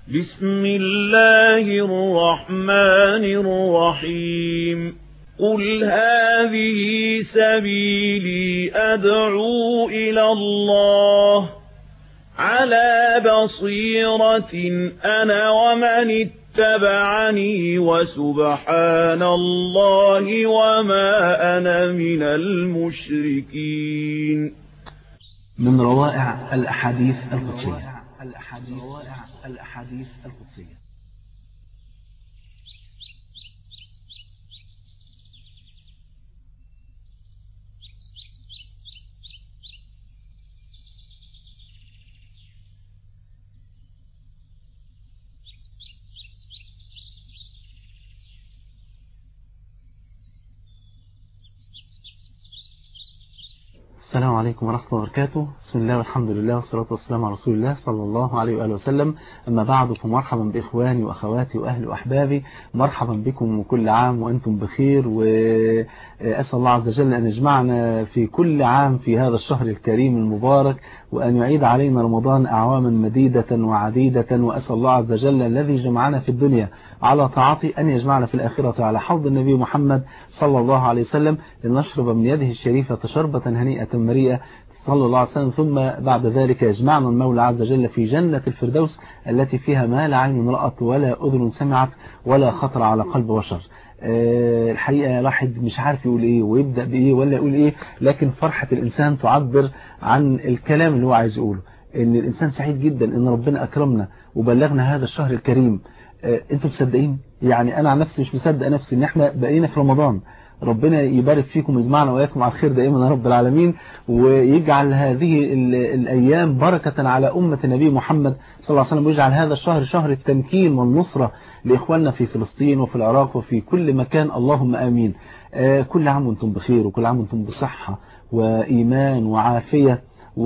بسم الله الرحمن الرحيم قل هذه سبيلي أدعو إلى الله على بصيرة أنا ومن اتبعني وسبحان الله وما أنا من المشركين من روائع الأحاديث القدسية الأحاديث الأحاديث القدسية السلام عليكم ورحمة الله وبركاته بسم الله والحمد لله والصلاة والسلام على رسول الله صلى الله عليه وآله وسلم أما بعد فمرحبا بإخواني وأخواتي وأهلي وأحبابي مرحبا بكم وكل عام وأنتم بخير وأسأل الله عز وجل أن يجمعنا في كل عام في هذا الشهر الكريم المبارك وأن يعيد علينا رمضان أعواما مديدة وعديدة وأسأل الله عز وجل الذي جمعنا في الدنيا على طاعته أن يجمعنا في الآخرة على حوض النبي محمد صلى الله عليه وسلم لنشرب من يده الشريفة شربة هنيئة مريئة صلى الله عليه وسلم ثم بعد ذلك يجمعنا المولى عز وجل في جنة الفردوس التي فيها ما لا عين رأت ولا أذن سمعت ولا خطر على قلب بشر أه الحقيقة الواحد مش عارف يقول ايه ويبدأ بايه ولا يقول ايه لكن فرحة الانسان تعبر عن الكلام اللي هو عايز يقوله ان الانسان سعيد جدا ان ربنا اكرمنا وبلغنا هذا الشهر الكريم أه انتم مصدقين يعني انا عن نفسي مش مصدق نفسي ان احنا بقينا في رمضان ربنا يبارك فيكم ويجمعنا وإياكم على الخير دائما يا رب العالمين ويجعل هذه الأيام بركة على أمة النبي محمد صلى الله عليه وسلم ويجعل هذا الشهر شهر التمكين والنصرة لإخواننا في فلسطين وفي العراق وفي كل مكان اللهم آمين كل عام وانتم بخير وكل عام وانتم بصحة وإيمان وعافية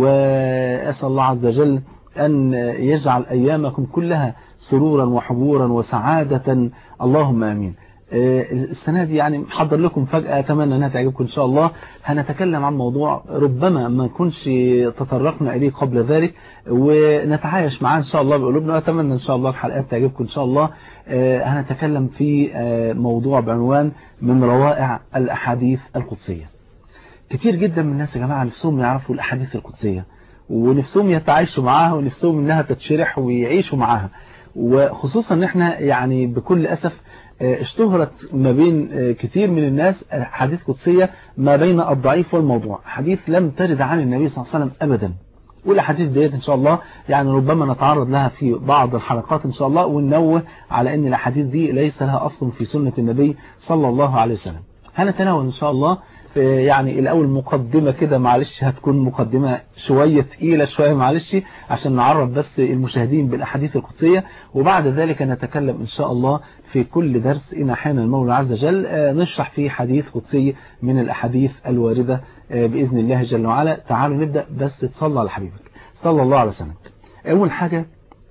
وأسأل الله عز وجل أن يجعل أيامكم كلها سرورا وحبورا وسعادة اللهم آمين السنة دي يعني محضر لكم فجأة أتمنى أنها تعجبكم إن شاء الله هنتكلم عن موضوع ربما ما نكونش تطرقنا إليه قبل ذلك ونتعايش معاه إن شاء الله بقلوبنا وأتمنى إن شاء الله الحلقات تعجبكم إن شاء الله هنتكلم في موضوع بعنوان من روائع الأحاديث القدسية كتير جدا من الناس يا جماعة نفسهم يعرفوا الأحاديث القدسية ونفسهم يتعايشوا معاها ونفسهم إنها تتشرح ويعيشوا معاها وخصوصا ان احنا يعني بكل أسف اشتهرت ما بين كتير من الناس حديث قدسية ما بين الضعيف والموضوع حديث لم ترد عن النبي صلى الله عليه وسلم أبدا والأحاديث ديت إن شاء الله يعني ربما نتعرض لها في بعض الحلقات إن شاء الله وننوه على أن الأحاديث دي ليس لها أصل في سنة النبي صلى الله عليه وسلم هنتناول إن شاء الله يعني الأول مقدمة كده معلش هتكون مقدمة شوية تقيلة شوية معلش عشان نعرف بس المشاهدين بالأحاديث القدسية وبعد ذلك نتكلم إن شاء الله في كل درس إن أحيانا المولى عز وجل نشرح فيه حديث قدسي من الأحاديث الواردة بإذن الله جل وعلا تعالوا نبدأ بس تصلى على حبيبك صلى الله عليه وسلم أول حاجة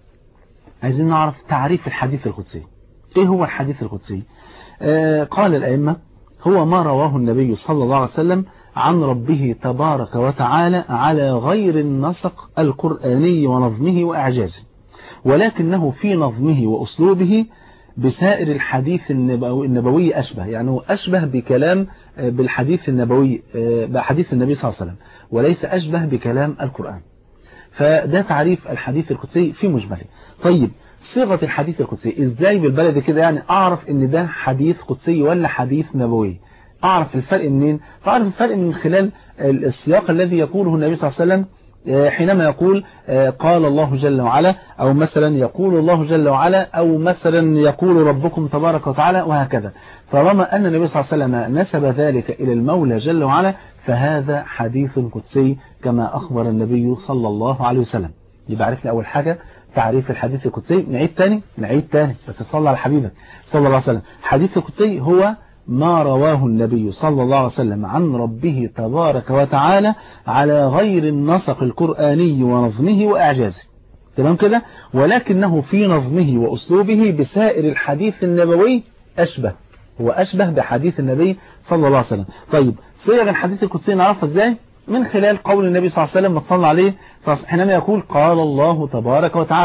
عايزين نعرف تعريف الحديث القدسي إيه هو الحديث القدسي قال الأئمة هو ما رواه النبي صلى الله عليه وسلم عن ربه تبارك وتعالى على غير النسق القرآني ونظمه وإعجازه ولكنه في نظمه وأسلوبه بسائر الحديث النبوي أشبه يعني هو أشبه بكلام بالحديث النبوي بحديث النبي صلى الله عليه وسلم وليس أشبه بكلام القرآن فده تعريف الحديث القدسي في مجمله طيب صيغة الحديث القدسي ازاي بالبلد كده يعني اعرف ان ده حديث قدسي ولا حديث نبوي اعرف الفرق منين فاعرف الفرق من خلال السياق الذي يقوله النبي صلى الله عليه وسلم حينما يقول قال الله جل وعلا أو مثلا يقول الله جل وعلا أو مثلا يقول ربكم تبارك وتعالى وهكذا طالما أن النبي صلى الله عليه وسلم نسب ذلك إلى المولى جل وعلا فهذا حديث قدسي كما أخبر النبي صلى الله عليه وسلم يبقى عرفنا أول حاجة تعريف الحديث القدسي نعيد تاني نعيد تاني بس صلى على حبيبك صلى الله عليه وسلم الحديث القدسي هو ما رواه النبي صلى الله عليه وسلم عن ربه تبارك وتعالى على غير النسق القرآني ونظمه وإعجازه تمام كده ولكنه في نظمه وأسلوبه بسائر الحديث النبوي أشبه هو أشبه بحديث النبي صلى الله عليه وسلم طيب صيغ الحديث القدسي نعرفها ازاي من خلال قول النبي صلى الله عليه وسلم صلى عليه حينما يقول قال الله تبارك وتعالى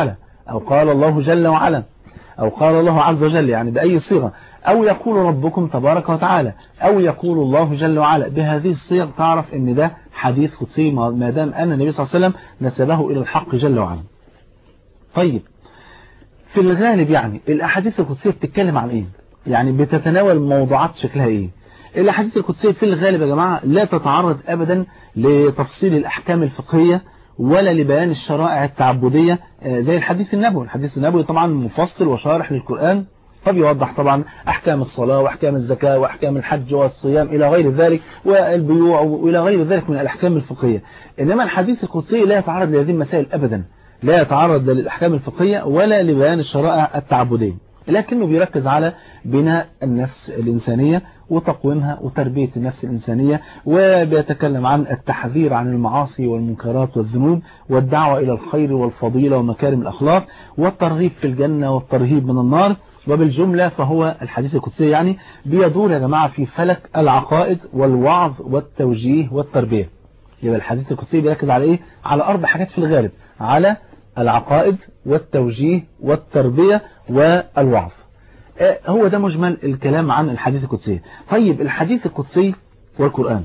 أو قال الله جل وعلا أو قال الله عز وجل يعني بأي صيغة أو يقول ربكم تبارك وتعالى أو يقول الله جل وعلا بهذه الصيغ تعرف أن ده حديث قدسي ما دام أن النبي صلى الله عليه وسلم نسبه إلى الحق جل وعلا طيب في الغالب يعني الأحاديث القدسية بتتكلم عن إيه يعني بتتناول موضوعات شكلها إيه الأحاديث القدسية في الغالب يا جماعة لا تتعرض أبدا لتفصيل الأحكام الفقهية ولا لبيان الشرائع التعبدية زي الحديث النبوي الحديث النبوي طبعا مفصل وشارح للقرآن فبيوضح طبعا أحكام الصلاة وأحكام الزكاة وأحكام الحج والصيام إلى غير ذلك والبيوع وإلى غير ذلك من الأحكام الفقهية إنما الحديث القدسي لا يتعرض لهذه المسائل أبدا لا يتعرض للأحكام الفقهية ولا لبيان الشرائع التعبدية لكنه بيركز على بناء النفس الإنسانية وتقويمها وتربية النفس الإنسانية وبيتكلم عن التحذير عن المعاصي والمنكرات والذنوب والدعوة إلى الخير والفضيلة ومكارم الأخلاق والترغيب في الجنة والترهيب من النار وبالجملة فهو الحديث القدسي يعني بيدور يا جماعة في فلك العقائد والوعظ والتوجيه والتربية يبقى الحديث القدسي بيركز على إيه؟ على أربع حاجات في الغالب على العقائد والتوجيه والتربية والوعظ هو ده مجمل الكلام عن الحديث القدسي طيب الحديث القدسي والقرآن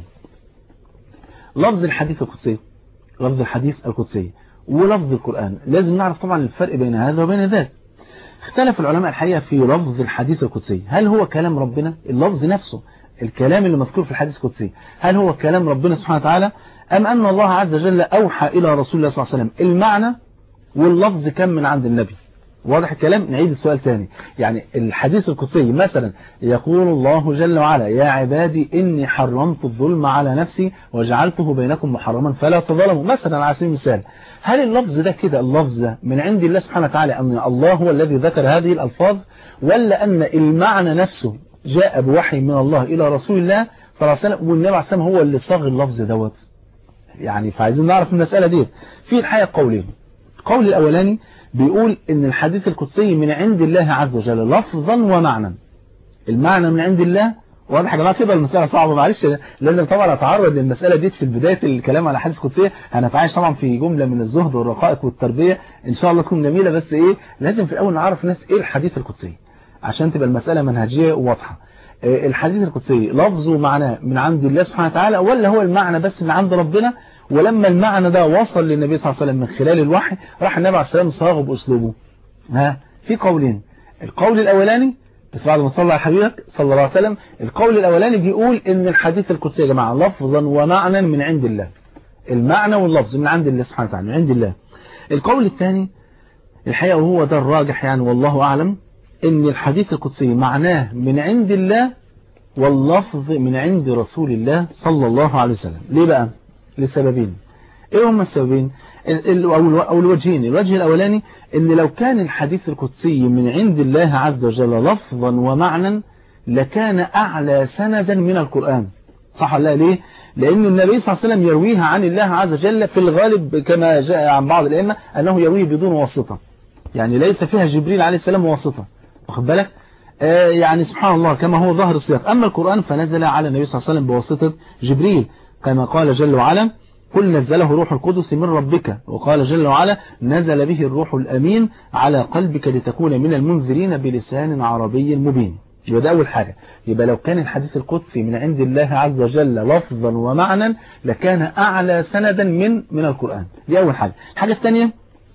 لفظ الحديث القدسي لفظ الحديث القدسي ولفظ القرآن لازم نعرف طبعا الفرق بين هذا وبين ذاك اختلف العلماء الحقيقة في لفظ الحديث القدسي هل هو كلام ربنا اللفظ نفسه الكلام اللي مذكور في الحديث القدسي هل هو كلام ربنا سبحانه وتعالى أم أن الله عز وجل أوحى إلى رسول الله صلى الله عليه وسلم المعنى واللفظ كم من عند النبي واضح الكلام نعيد السؤال تاني يعني الحديث القدسي مثلا يقول الله جل وعلا يا عبادي إني حرمت الظلم على نفسي وجعلته بينكم محرما فلا تظلموا مثلا على سبيل المثال هل اللفظ ده كده اللفظ ده من عند الله سبحانه وتعالى أن الله هو الذي ذكر هذه الألفاظ ولا أن المعنى نفسه جاء بوحي من الله إلى رسول الله صلى الله عليه وسلم والنبي عليه السلام هو اللي صاغ اللفظ دوت يعني فعايزين نعرف المسألة دي في الحقيقة قولين القول الأولاني بيقول ان الحديث القدسي من عند الله عز وجل لفظا ومعنى المعنى من عند الله واضح يا جماعه كده المساله صعبه معلش لازم طبعا اتعرض للمساله دي في بدايه الكلام على حديث قدسيه هنتعايش طبعا في جمله من الزهد والرقائق والتربيه ان شاء الله تكون جميله بس ايه لازم في الاول نعرف الناس ايه الحديث القدسي عشان تبقى المساله منهجيه وواضحه الحديث القدسي لفظه ومعناه من عند الله سبحانه وتعالى ولا هو المعنى بس من عند ربنا ولما المعنى ده وصل للنبي صلى الله عليه وسلم من خلال الوحي راح النبي عليه السلام صاغه بأسلوبه ها في قولين القول الأولاني بس بعد ما صلى على حبيبك صلى الله عليه وسلم القول الأولاني بيقول ان الحديث القدسي يا جماعة لفظا ومعنى من عند الله المعنى واللفظ من عند الله سبحانه وتعالى من عند الله القول الثاني الحقيقة وهو ده الراجح يعني والله أعلم ان الحديث القدسي معناه من عند الله واللفظ من عند رسول الله صلى الله عليه وسلم ليه بقى لسببين ايه هم السببين او الوجهين الوجه الاولاني ان لو كان الحديث القدسي من عند الله عز وجل لفظا ومعنى لكان اعلى سندا من القرآن صح ولا ليه لان النبي صلى الله عليه وسلم يرويها عن الله عز وجل في الغالب كما جاء عن بعض الائمه انه يرويه بدون واسطه يعني ليس فيها جبريل عليه السلام واسطه واخد بالك آه يعني سبحان الله كما هو ظاهر السياق اما القرآن فنزل على النبي صلى الله عليه وسلم بواسطه جبريل كما قال جل وعلا قل نزله روح القدس من ربك وقال جل وعلا نزل به الروح الأمين على قلبك لتكون من المنذرين بلسان عربي مبين يبقى ده أول حاجة يبقى لو كان الحديث القدسي من عند الله عز وجل لفظا ومعنى لكان أعلى سندا من من القرآن دي أول حاجة الحاجة الثانية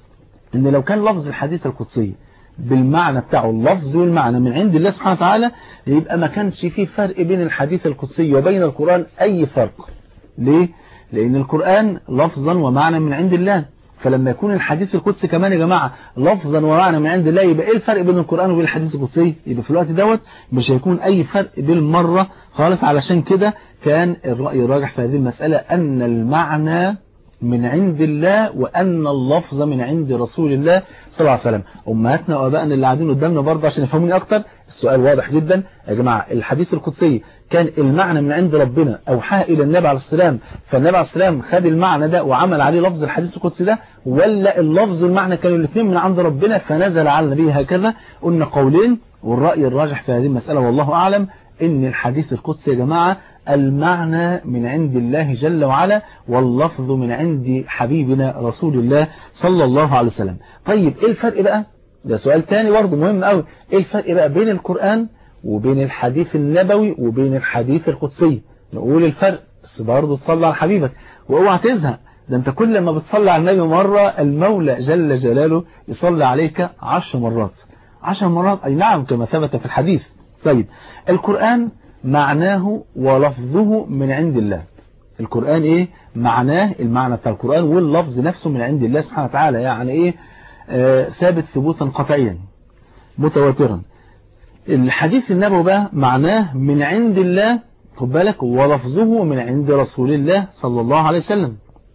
إن لو كان لفظ الحديث القدسي بالمعنى بتاعه اللفظ والمعنى من عند الله سبحانه وتعالى يبقى ما كانش فيه فرق بين الحديث القدسي وبين القرآن أي فرق ليه؟ لأن القرآن لفظا ومعنى من عند الله فلما يكون الحديث القدسي كمان يا جماعة لفظا ومعنى من عند الله يبقى ايه الفرق بين القرآن وبين الحديث القدسي يبقى في الوقت دوت مش هيكون اي فرق بالمرة خالص علشان كده كان الرأي الراجح في هذه المسألة ان المعنى من عند الله وأن اللفظ من عند رسول الله صلى الله عليه وسلم أمهاتنا وأبائنا اللي قاعدين قدامنا برضه عشان يفهموني أكتر السؤال واضح جدا يا جماعة الحديث القدسي كان المعنى من عند ربنا أوحاه إلى النبي عليه السلام فالنبي عليه السلام خد المعنى ده وعمل عليه لفظ الحديث القدسي ده ولا اللفظ والمعنى كانوا الاثنين من عند ربنا فنزل على النبي هكذا قلنا قولين والرأي الراجح في هذه المسألة والله أعلم إن الحديث القدسي يا جماعة المعنى من عند الله جل وعلا واللفظ من عند حبيبنا رسول الله صلى الله عليه وسلم طيب ايه الفرق بقى ده سؤال تاني برضه مهم قوي ايه الفرق بقى بين القرآن وبين الحديث النبوي وبين الحديث القدسي نقول الفرق بس برضه تصلي على حبيبك واوعى تزهق ده انت كل ما بتصلي على النبي مرة المولى جل جلاله يصلي عليك عشر مرات عشر مرات اي نعم كما ثبت في الحديث طيب القرآن معناه ولفظه من عند الله القرآن ايه معناه المعنى بتاع القرآن واللفظ نفسه من عند الله سبحانه وتعالى يعني ايه آه ثابت ثبوتا قطعيا متواترا الحديث النبوي بقى معناه من عند الله خد بالك ولفظه من عند رسول الله صلى الله عليه وسلم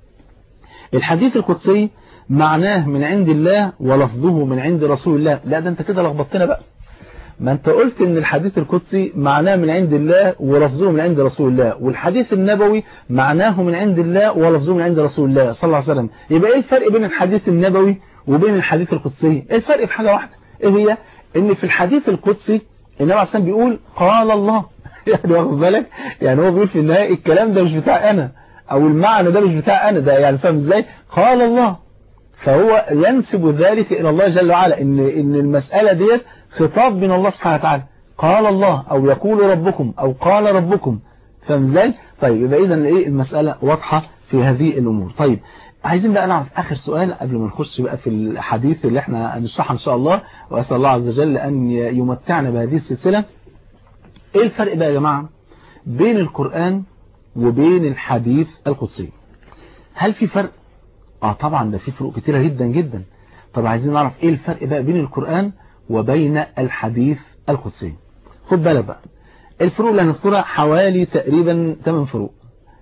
الحديث القدسي معناه من عند الله ولفظه من عند رسول الله لا ده انت كده لخبطتنا بقى ما انت قلت ان الحديث القدسي معناه من عند الله ولفظه من عند رسول الله والحديث النبوي معناه من عند الله ولفظه من عند رسول الله صلى الله عليه وسلم يبقى ايه الفرق بين الحديث النبوي وبين الحديث القدسي ايه الفرق في حاجة واحدة ايه هي ان في الحديث القدسي النبي عليه الصلاة بيقول قال الله يعني واخد بالك يعني هو بيقول في النهاية الكلام ده مش بتاع انا او المعنى ده مش بتاع انا ده يعني فاهم ازاي قال الله فهو ينسب ذلك الى الله جل وعلا ان ان المسألة ديت خطاب من الله سبحانه وتعالى قال الله او يقول ربكم او قال ربكم فاهم ازاي طيب يبقى اذا ايه المسألة واضحة في هذه الامور طيب عايزين بقى نعرف اخر سؤال قبل ما نخش بقى في الحديث اللي احنا هنشرحه ان شاء الله واسال الله عز وجل ان يمتعنا بهذه السلسلة ايه الفرق بقى يا جماعة بين القرآن وبين الحديث القدسي هل في فرق اه طبعا ده في فروق كتيرة جدا جدا طب عايزين نعرف ايه الفرق بقى بين القرآن وبين الحديث القدسي خد بالك بقى الفروق اللي هنذكرها حوالي تقريبا 8 فروق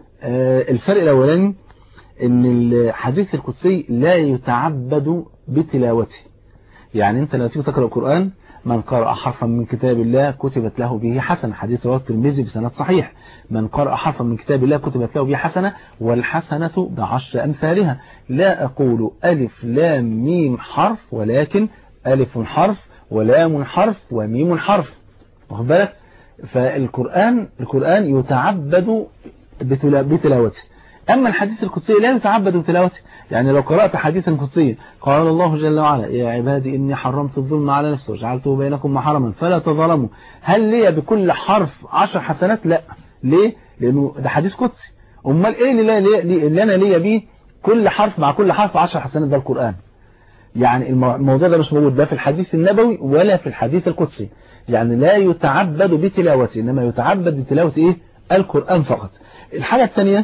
آه الفرق الاولاني ان الحديث القدسي لا يتعبد بتلاوته يعني انت لما تيجي تقرأ القرآن من قرأ حرفا من كتاب الله كتبت له به حسنة حديث رواه الترمذي بسند صحيح من قرأ حرفا من كتاب الله كتبت له به حسنة والحسنة بعشر أمثالها لا أقول ألف لام ميم حرف ولكن ألف حرف ولام حرف وميم حرف واخد بالك فالقرآن القرآن يتعبد بتلاوته أما الحديث القدسي لا يتعبد بتلاوته يعني لو قرأت حديثا قدسيا قال الله جل وعلا يا عبادي إني حرمت الظلم على نفسي وجعلته بينكم محرما فلا تظلموا هل لي بكل حرف عشر حسنات لا ليه لأنه ده حديث قدسي أمال إيه اللي, لي اللي أنا ليا بيه كل حرف مع كل حرف عشر حسنات ده القرآن يعني الموضوع ده مش موجود لا في الحديث النبوي ولا في الحديث القدسي يعني لا يتعبد بتلاوته إنما يتعبد بتلاوة إيه القرآن فقط الحاجة الثانية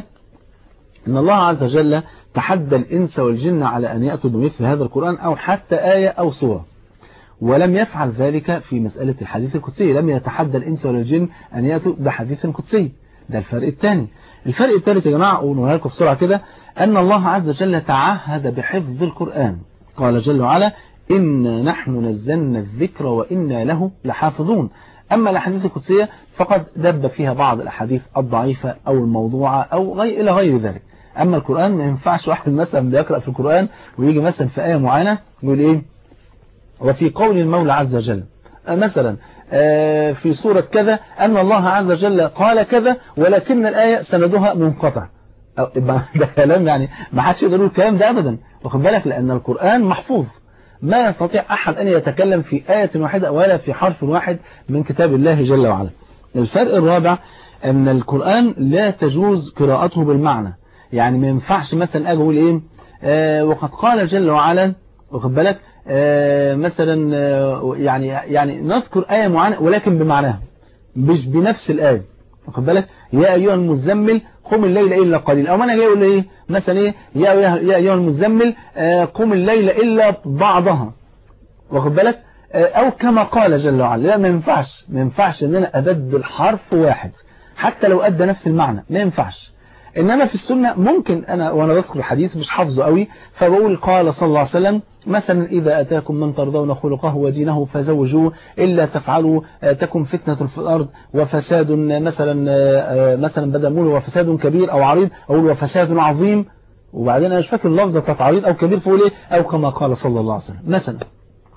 إن الله عز وجل تحدى الإنس والجن على أن يأتوا بمثل هذا القرآن أو حتى آية أو سورة ولم يفعل ذلك في مسألة الحديث القدسي لم يتحدى الإنس والجن أن يأتوا بحديث قدسي ده الفرق الثاني الفرق الثالث يا جماعة أقولها لكم بسرعة كده أن الله عز وجل تعهد بحفظ القرآن قال جل وعلا إنا نحن نزلنا الذكر وإنا له لحافظون أما الأحاديث القدسية فقد دب فيها بعض الأحاديث الضعيفة أو الموضوعة أو غير إلى غير ذلك أما القرآن ما ينفعش واحد مثلا بيقرأ في القرآن ويجي مثلا في آية معينة يقول إيه وفي قول المولى عز وجل مثلا في سورة كذا أن الله عز وجل قال كذا ولكن الآية سندها منقطع ده كلام يعني ما حدش يقدر يقول الكلام ده أبدا واخد بالك لأن القرآن محفوظ ما يستطيع أحد أن يتكلم في آية واحدة ولا في حرف واحد من كتاب الله جل وعلا الفرق الرابع أن القرآن لا تجوز قراءته بالمعنى يعني ما ينفعش مثلا أجي أقول إيه آه وقد قال جل وعلا واخد بالك آه مثلا آه يعني يعني نذكر آية معينة ولكن بمعناها مش بنفس الآية واخد بالك يا أيها المزمل قم الليل إلا قليل أو ما أنا جاي أقول إيه مثلا إيه يا يا أيها المزمل قم الليل إلا بعضها واخد بالك أو كما قال جل وعلا لا ما ينفعش ما ينفعش إن أنا أبدل حرف واحد حتى لو أدى نفس المعنى ما ينفعش إنما في السنة ممكن أنا وأنا بذكر الحديث مش حافظه قوي فبقول قال صلى الله عليه وسلم مثلا إذا أتاكم من ترضون خلقه ودينه فزوجوه إلا تفعلوا تكن فتنة في الأرض وفساد مثلا مثلا بدل مول وفساد كبير أو عريض أقول وفساد عظيم وبعدين أنا مش فاكر اللفظة بتاعت عريض أو كبير فقول إيه أو كما قال صلى الله عليه وسلم مثلا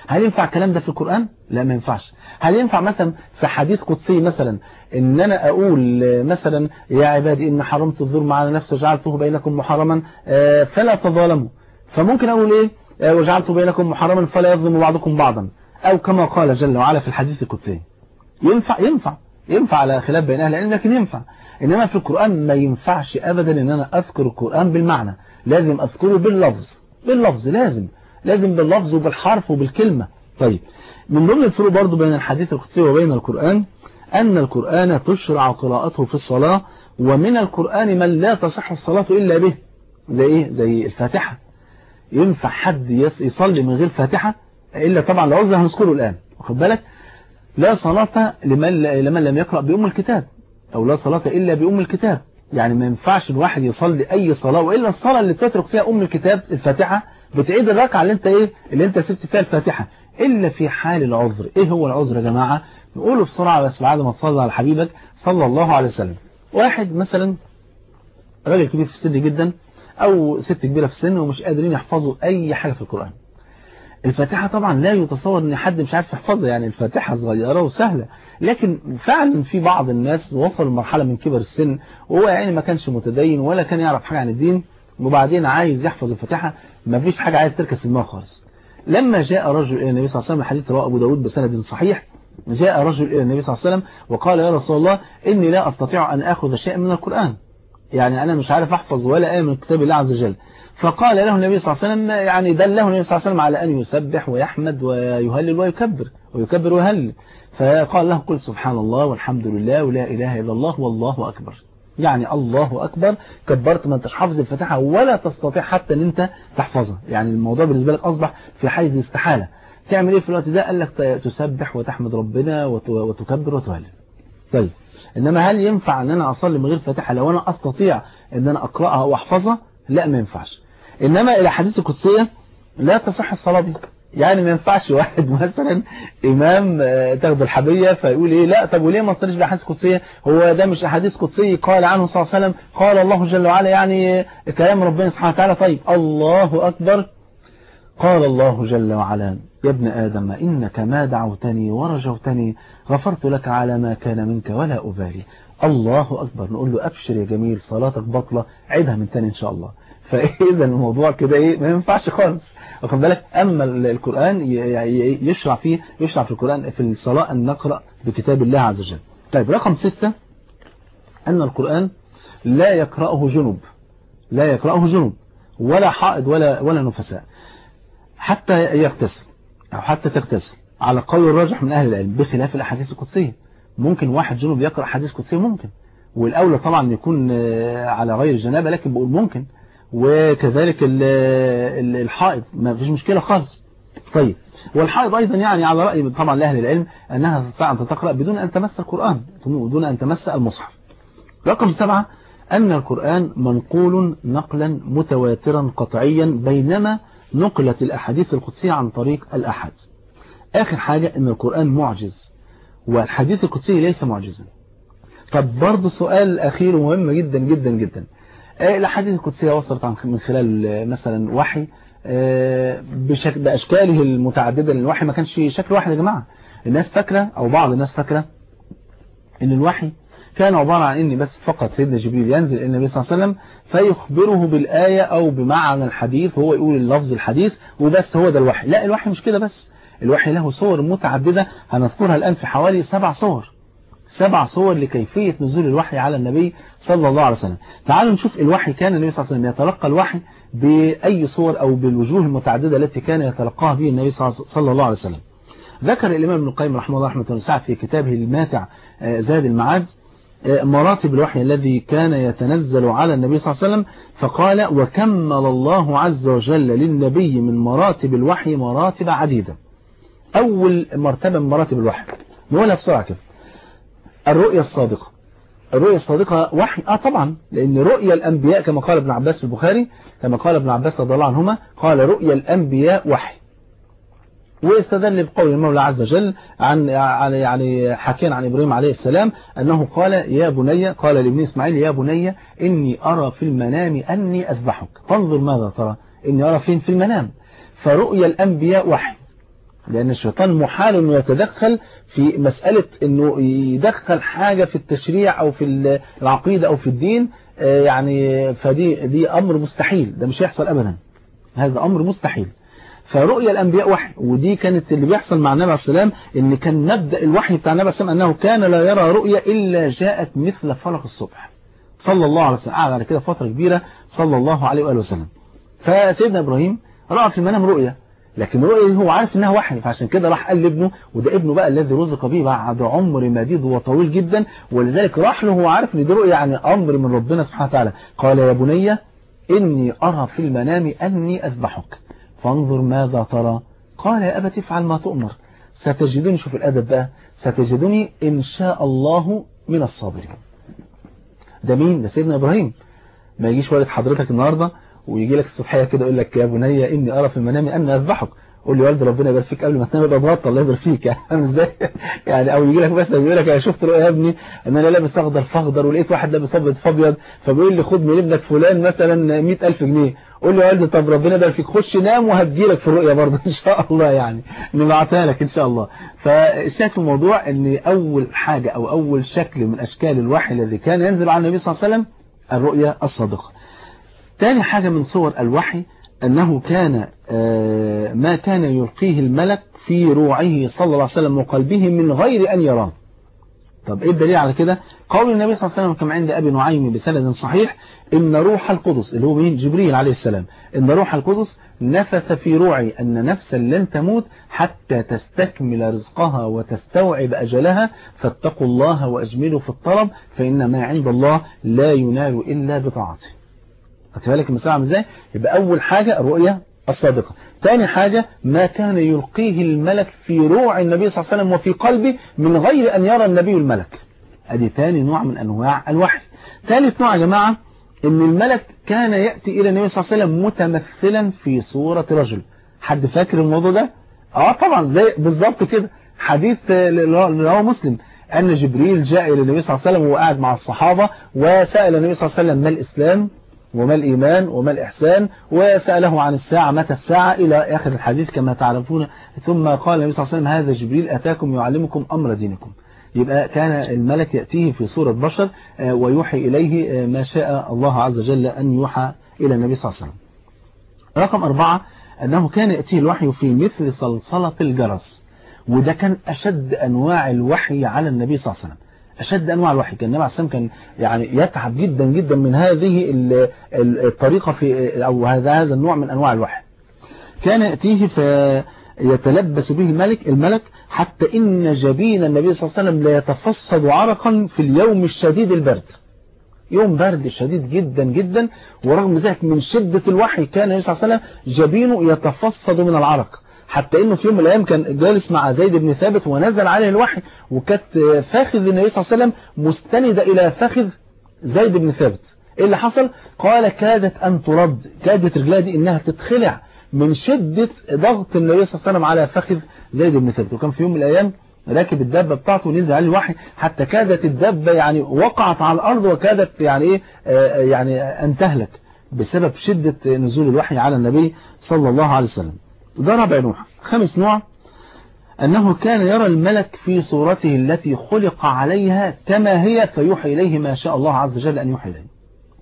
هل ينفع الكلام ده في القرآن لا ما ينفعش هل ينفع مثلا في حديث قدسي مثلا ان انا اقول مثلا يا عبادي ان حرمت الظلم على نفسي وجعلته بينكم محرما فلا تظالموا فممكن اقول ايه وجعلت بينكم محرما فلا يظلم بعضكم بعضا او كما قال جل وعلا في الحديث القدسي ينفع ينفع ينفع على خلاف بين اهل العلم لكن ينفع انما في القرآن ما ينفعش ابدا ان انا اذكر القرآن بالمعنى لازم اذكره باللفظ باللفظ لازم لازم باللفظ وبالحرف وبالكلمة طيب من ضمن الفروق برضو بين الحديث القدسي وبين القرآن أن القرآن تشرع قراءته في الصلاة ومن القرآن من لا تصح الصلاة إلا به زي إيه؟ زي الفاتحة ينفع حد يصلي من غير فاتحة إلا طبعا العذر هنذكره الآن واخد بالك لا صلاة لمن, لمن لم يقرأ بأم الكتاب أو لا صلاة إلا بأم الكتاب يعني ما ينفعش الواحد يصلي أي صلاة وإلا الصلاة اللي تترك فيها أم الكتاب الفاتحة بتعيد الركعة اللي انت ايه اللي انت سبت فيها الفاتحة إلا في حال العذر ايه هو العذر يا جماعة نقوله بسرعة بس بعد ما تصلي على حبيبك صلى الله عليه وسلم واحد مثلا راجل كبير في السن جدا او ست كبيرة في السن ومش قادرين يحفظوا اي حاجة في القرآن الفاتحة طبعا لا يتصور ان حد مش عارف يحفظها يعني الفاتحة صغيرة وسهلة لكن فعلا في بعض الناس وصل لمرحلة من كبر السن وهو يعني ما كانش متدين ولا كان يعرف حاجة عن الدين وبعدين عايز يحفظ الفاتحة ما فيش حاجة عايز تركز في دماغه خالص لما جاء رجل إلى النبي صلى الله عليه وسلم الحديث رواه أبو داود بسند صحيح جاء رجل إلى النبي صلى الله عليه وسلم وقال يا رسول الله إني لا أستطيع أن أخذ شيئا من القرآن يعني أنا مش عارف أحفظ ولا آية من كتاب الله عز وجل فقال له النبي صلى الله عليه وسلم يعني دله النبي صلى الله عليه وسلم على أن يسبح ويحمد ويهلل ويكبر ويكبر ويهلل فقال له قل سبحان الله والحمد لله ولا إله إلا الله والله أكبر يعني الله أكبر كبرت ما انتش حافظ الفاتحة ولا تستطيع حتى ان انت تحفظها يعني الموضوع بالنسبة لك أصبح في حيز الاستحالة تعمل ايه في الوقت ده قال لك تسبح وتحمد ربنا وتكبر وتهلل طيب انما هل ينفع ان انا اصلي من غير فاتحة لو انا استطيع ان انا اقرأها واحفظها لا ما ينفعش انما الى حديث القدسية لا تصح الصلاة بي يعني ما ينفعش واحد مثلا امام تاخد الحبية فيقول ايه لا طب وليه ما تصليش باحاديث قدسية هو ده مش احاديث قدسية قال عنه صلى الله عليه وسلم قال الله جل وعلا يعني كلام ربنا سبحانه وتعالى طيب الله اكبر قال الله جل وعلا يا ابن آدم إنك ما دعوتني ورجوتني غفرت لك على ما كان منك ولا أبالي الله أكبر نقول له أبشر يا جميل صلاتك بطلة عيدها من تاني إن شاء الله فإذا الموضوع كده إيه ما ينفعش خالص واخد بالك أما القرآن يشرع فيه يشرع في القرآن في الصلاة أن نقرأ بكتاب الله عز وجل طيب رقم ستة أن القرآن لا يقرأه جنوب لا يقرأه جنوب ولا حائض ولا ولا نفساء حتى يغتسل أو حتى تغتسل على قول الراجح من أهل العلم بخلاف الأحاديث القدسية ممكن واحد جنوب يقرأ حديث قدسية ممكن والأولى طبعا يكون على غير الجنابة لكن بقول ممكن وكذلك الحائض ما فيش مشكلة خالص طيب والحائض أيضا يعني على رأي طبعا لأهل العلم أنها تستطيع أن تقرأ بدون أن تمس القرآن بدون أن تمس المصحف رقم سبعة أن القرآن منقول نقلا متواترا قطعيا بينما نقلت الأحاديث القدسية عن طريق الأحد آخر حاجة أن القرآن معجز والحديث القدسي ليس معجزا طب برضه سؤال أخير مهم جدا جدا جدا الأحاديث القدسية وصلت من خلال مثلا وحي بشكل بأشكاله المتعددة لأن الوحي ما كانش شكل واحد يا جماعة الناس فاكرة أو بعض الناس فاكرة أن الوحي كان عبارة عن ان بس فقط سيدنا جبريل ينزل الى النبي صلى الله عليه وسلم فيخبره بالآية او بمعنى الحديث هو يقول اللفظ الحديث وبس هو ده الوحي لا الوحي مش كده بس الوحي له صور متعددة هنذكرها الآن في حوالي سبع صور سبع صور لكيفية نزول الوحي على النبي صلى الله عليه وسلم تعالوا نشوف الوحي كان النبي صلى الله عليه وسلم يتلقى الوحي بأي صور أو بالوجوه المتعددة التي كان يتلقاها به النبي صلى الله عليه وسلم ذكر الإمام ابن القيم رحمه الله رحمه الله في كتابه الماتع زاد المعاد مراتب الوحي الذي كان يتنزل على النبي صلى الله عليه وسلم فقال وكمل الله عز وجل للنبي من مراتب الوحي مراتب عديدة أول مرتبة من مراتب الوحي نقولها بسرعة كده الرؤية الصادقة الرؤية الصادقة وحي آه طبعا لأن رؤيا الأنبياء كما قال ابن عباس في البخاري كما قال ابن عباس رضي الله عنهما قال رؤيا الأنبياء وحي ويستدل بقول المولى عز وجل عن يعني حكينا عن إبراهيم عليه السلام أنه قال يا بني قال لابن إسماعيل يا بني إني أرى في المنام أني أذبحك فانظر ماذا ترى إني أرى فين في المنام فرؤيا الأنبياء وحي لأن الشيطان محال أنه يتدخل في مسألة أنه يدخل حاجة في التشريع أو في العقيدة أو في الدين يعني فدي دي أمر مستحيل ده مش هيحصل أبدا هذا أمر مستحيل فرؤيا الأنبياء وحي ودي كانت اللي بيحصل مع النبي عليه السلام ان كان مبدأ الوحي بتاع النبي عليه السلام أنه كان لا يرى رؤيا إلا جاءت مثل فلق الصبح صلى الله عليه وسلم قعد على كده فترة كبيرة صلى الله عليه وآله وسلم فسيدنا إبراهيم رأى في المنام رؤيا لكن رؤيا هو عارف انها وحي فعشان كده راح قال لابنه وده ابنه بقى الذي رزق به بعد عمر مديد وطويل جدا ولذلك راح له هو عارف ان دي رؤيا يعني امر من ربنا سبحانه وتعالى قال يا بني اني ارى في المنام اني اذبحك فانظر ماذا ترى قال يا ابت افعل ما تؤمر ستجدني شوف الادب بقى ستجدني ان شاء الله من الصابرين ده مين ده سيدنا ابراهيم ما يجيش والد حضرتك النهارده ويجي لك الصبحيه كده يقول لك يا بني اني ارى في المنام اني اذبحك قول لي والد ربنا يبارك فيك قبل ما تنام يبقى بغطى الله يبارك فيك يعني فاهم ازاي يعني او يجي لك مثلا يقول لك انا شفت رؤيا يا ابني ان انا لابس اخضر فاخضر ولقيت واحد لابس ابيض فابيض فبيقول لي خد من ابنك فلان مثلا 100000 جنيه قول لي يا والد طب ربنا يبارك فيك خش نام وهدي لك في الرؤيا برضه ان شاء الله يعني نبعتها لك ان شاء الله فشايف الموضوع ان اول حاجه او اول شكل من اشكال الوحي الذي كان ينزل على النبي صلى الله عليه وسلم الرؤيا الصادقه ثاني حاجة من صور الوحي أنه كان ما كان يلقيه الملك في روعه صلى الله عليه وسلم وقلبه من غير أن يراه طب إيه الدليل على كده قول النبي صلى الله عليه وسلم كما عند أبي نعيم بسند صحيح إن روح القدس اللي هو مين جبريل عليه السلام إن روح القدس نفث في روعي أن نفسا لن تموت حتى تستكمل رزقها وتستوعب أجلها فاتقوا الله وأجملوا في الطلب فإن ما عند الله لا ينال إلا بطاعته خدت بالك المسألة عامل ازاي يبقى أول حاجة الرؤية الصادقة ثاني حاجة ما كان يلقيه الملك في روع النبي صلى الله عليه وسلم وفي قلبه من غير أن يرى النبي الملك ادي ثاني نوع من أنواع الوحي ثالث نوع يا جماعة ان الملك كان يأتي إلى النبي صلى الله عليه وسلم متمثلا في صورة رجل حد فاكر الموضوع ده اه طبعا زي بالظبط كده حديث اللي هو مسلم أن جبريل جاء إلى النبي صلى الله عليه وسلم وقعد مع الصحابة وسأل النبي صلى الله عليه وسلم ما الإسلام وما الإيمان وما الإحسان وسأله عن الساعة متى الساعة إلى آخر الحديث كما تعرفون ثم قال النبي صلى الله عليه وسلم هذا جبريل أتاكم يعلمكم أمر دينكم يبقى كان الملك يأتيه في صورة بشر ويوحي إليه ما شاء الله عز وجل أن يوحى إلى النبي صلى الله عليه وسلم رقم أربعة أنه كان يأتيه الوحي في مثل صلصلة الجرس وده كان أشد أنواع الوحي على النبي صلى الله عليه وسلم أشد أنواع الوحي كان النبي عليه السلام كان يعني يتعب جدا جدا من هذه الطريقة في أو هذا هذا النوع من أنواع الوحي كان يأتيه فيتلبس به الملك الملك حتى إن جبين النبي صلى الله عليه وسلم لا يتفصد عرقا في اليوم الشديد البرد يوم برد شديد جدا جدا ورغم ذلك من شدة الوحي كان النبي صلى الله عليه وسلم جبينه يتفصد من العرق حتى انه في يوم من الايام كان جالس مع زيد بن ثابت ونزل عليه الوحي وكانت فخذ النبي صلى الله عليه وسلم مستندة الى فخذ زيد بن ثابت ايه اللي حصل قال كادت ان ترد كادت رجلها دي انها تتخلع من شدة ضغط النبي صلى الله عليه وسلم على فخذ زيد بن ثابت وكان في يوم من الايام راكب الدابة بتاعته ونزل عليه الوحي حتى كادت الدابة يعني وقعت على الارض وكادت يعني ايه آه يعني ان تهلك بسبب شدة نزول الوحي على النبي صلى الله عليه وسلم ده رابع نوع خامس نوع أنه كان يرى الملك في صورته التي خلق عليها كما هي فيوحي إليه ما شاء الله عز وجل أن يوحي إليه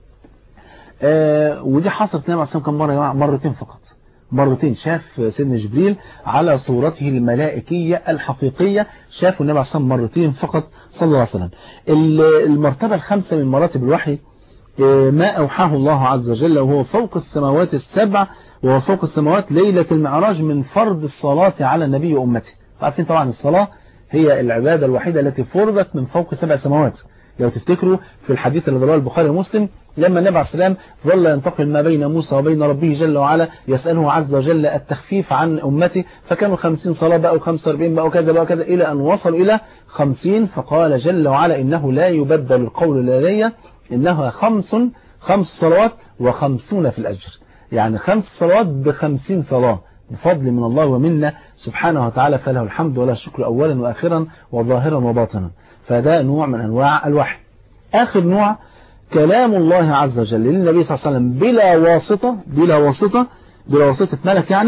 آه ودي حصلت النبي عليه كم مرة مرتين فقط مرتين شاف سيدنا جبريل على صورته الملائكية الحقيقية شافوا النبي عليه مرتين فقط صلى الله عليه وسلم المرتبة الخامسة من مراتب الوحي ما أوحاه الله عز وجل وهو فوق السماوات السبع وهو فوق السماوات ليلة المعراج من فرض الصلاة على النبي وأمته عارفين طبعا الصلاة هي العبادة الوحيدة التي فرضت من فوق سبع سماوات لو تفتكروا في الحديث اللي رواه البخاري ومسلم لما النبي عليه السلام ظل ينتقل ما بين موسى وبين ربه جل وعلا يسأله عز وجل التخفيف عن أمته فكانوا 50 صلاة بقى و45 بقى وكذا بقى وكذا إلى أن وصلوا إلى 50 فقال جل وعلا إنه لا يبدل القول لدي إنها خمس خمس صلوات وخمسون في الأجر يعني خمس صلوات بخمسين صلاة بفضل من الله ومنا سبحانه وتعالى فله الحمد ولا شكر أولا وآخرا وظاهرا وباطنا فده نوع من أنواع الوحي آخر نوع كلام الله عز وجل للنبي صلى الله عليه وسلم بلا واسطة بلا واسطة بلا واسطة ملك يعني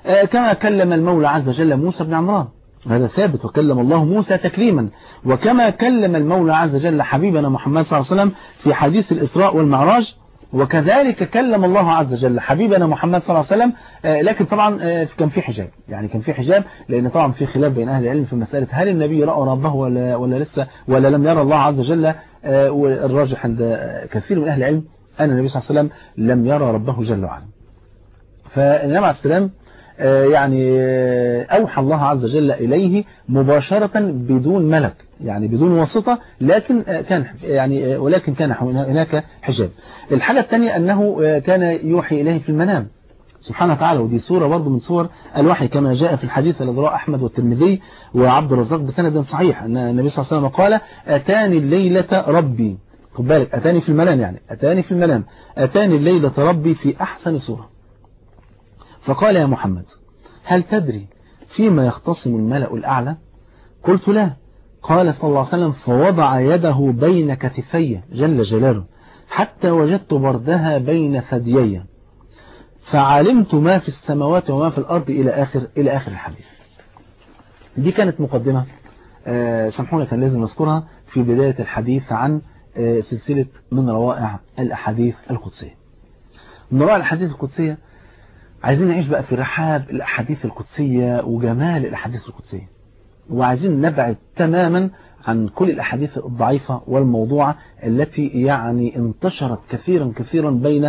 كما كلم المولى عز وجل موسى بن عمران هذا ثابت وكلم الله موسى تكليما وكما كلم المولى عز وجل حبيبنا محمد صلى الله عليه وسلم في حديث الإسراء والمعراج وكذلك كلم الله عز وجل حبيبنا محمد صلى الله عليه وسلم لكن طبعا كان في حجاب يعني كان في حجاب لأن طبعا في خلاف بين أهل العلم في مسألة هل النبي رأى ربه ولا, ولا لسه ولا لم يرى الله عز وجل والراجح عند كثير من أهل العلم أن النبي صلى الله عليه وسلم لم يرى ربه جل وعلا فالنبي عليه السلام يعني أوحى الله عز وجل إليه مباشرة بدون ملك يعني بدون واسطة لكن كان يعني ولكن كان هناك حجاب الحالة الثانية أنه كان يوحي إليه في المنام سبحانه وتعالى ودي صورة برضه من صور الوحي كما جاء في الحديث الذي رواه أحمد والترمذي وعبد الرزاق بسند صحيح أن النبي صلى الله عليه وسلم قال أتاني الليلة ربي خد بالك أتاني في المنام يعني أتاني في المنام أتاني الليلة ربي في أحسن صورة فقال يا محمد هل تدري فيما يختصم الملأ الأعلى قلت لا قال صلى الله عليه وسلم فوضع يده بين كتفي جل جلاله حتى وجدت بردها بين ثديي فعلمت ما في السماوات وما في الأرض إلى آخر إلى آخر الحديث دي كانت مقدمة آه سامحونا كان لازم نذكرها في بداية الحديث عن آه سلسلة من روائع الأحاديث القدسية من روائع الأحاديث القدسية عايزين نعيش بقى في رحاب الأحاديث القدسية وجمال الأحاديث القدسية وعايزين نبعد تماما عن كل الأحاديث الضعيفة والموضوعة التي يعني انتشرت كثيرا كثيرا بين